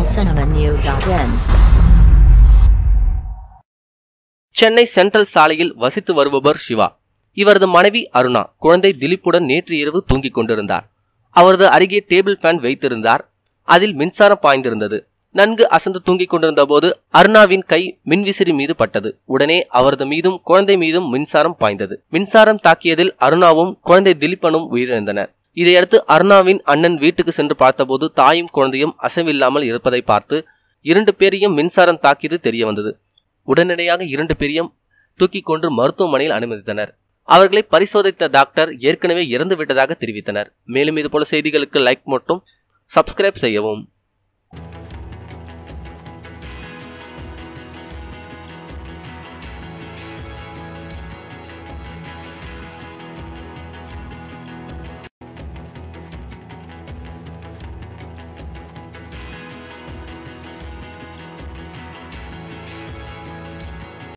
tamilcinemanew.in Chennai central சாலையில் வசித்து வருபவர் சிவா இவரது மனைவி அருணா குழந்தை திலீப்புடன் நேற்று இரவு தூங்கிக் கொண்டிருந்தார் அவரது அருகே டேபிள் ஃபேன் வைத்திருந்தார் அதில் மின்சாரம் பாய்ந்திருந்தது நன்கு அசந்து தூங்கிக் கொண்டிருந்த போது அருணாவின் கை மின்விசிறி மீது பட்டது உடனே அவரது மீதும் குழந்தை மீதும் மின்சாரம் பாய்ந்தது மின்சாரம் தாக்கியதில் அருணாவும் குழந்தை திலீபனும் உயிரிழந்தனர் இதையடுத்து அருணாவின் அண்ணன் வீட்டுக்கு சென்று பார்த்தபோது தாயும் குழந்தையும் அசைவில்லாமல் இருப்பதை பார்த்து இரண்டு பேரையும் மின்சாரம் தாக்கியது தெரிய வந்தது உடனடியாக இரண்டு பேரையும் தூக்கிக் கொண்டு மருத்துவமனையில் அனுமதித்தனர் அவர்களை பரிசோதித்த டாக்டர் ஏற்கனவே இறந்து விட்டதாக தெரிவித்தனர் மேலும் இதுபோல செய்திகளுக்கு லைக் மட்டும் சப்ஸ்கிரைப் செய்யவும்